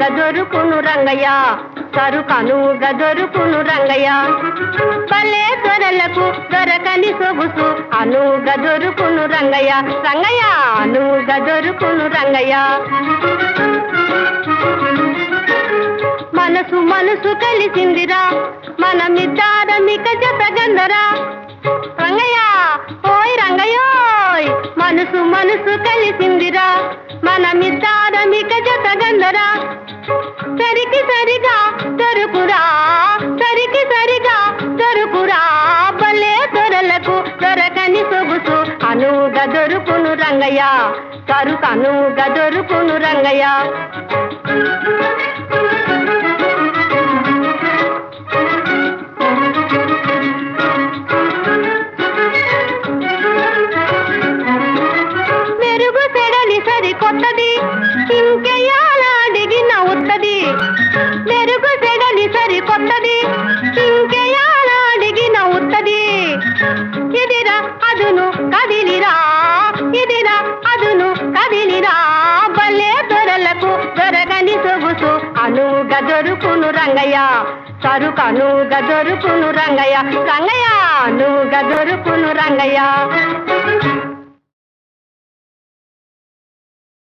దొరుకును రంగయ్య సరుకనువుగా దొరుకును రంగయ్య పల్లె దొరలకు దొరకని సొగుసు అనువుగా దొరుకును రంగయ్య రంగయ్య అనువుగా దొరుకును రంగయ్య మనసు మనసు కలిసిందిరా మనమిద్దారమిక జతగందరా రంగయ్య ఓయ్ రంగయ్యోయ్ మనసు మనసు కలిసిందిరా మనమిద్దారమిక జతగందరా సరికి సరిగా దొరుకురా సరికి సరిగా దొరుకురా భలే దొరలకు దొరకని సొగుసు అనువుగా దొరుకును రంగయ్య సరుకు అనువుగా దొరుకును రంగయ్య మెరుగు సెడలి సరి కొత్తది ఇంకెయాలాడిగిన ఉత్తది మెరుగు సెడలి సరి కొత్తది ఇంకెయాలాడిగిన ఉత్తది ఇదిరా అదును కదిలిరా ఇదిరా అదును కదిలిరా భలే దొరలకు దొరగని సొగుసు అనువుగా దొరుకును రంగయ్య సరుకు అనువుగా దొరుకును రంగయ్య రంగయ్య అనువుగా దొరుకును రంగయ్య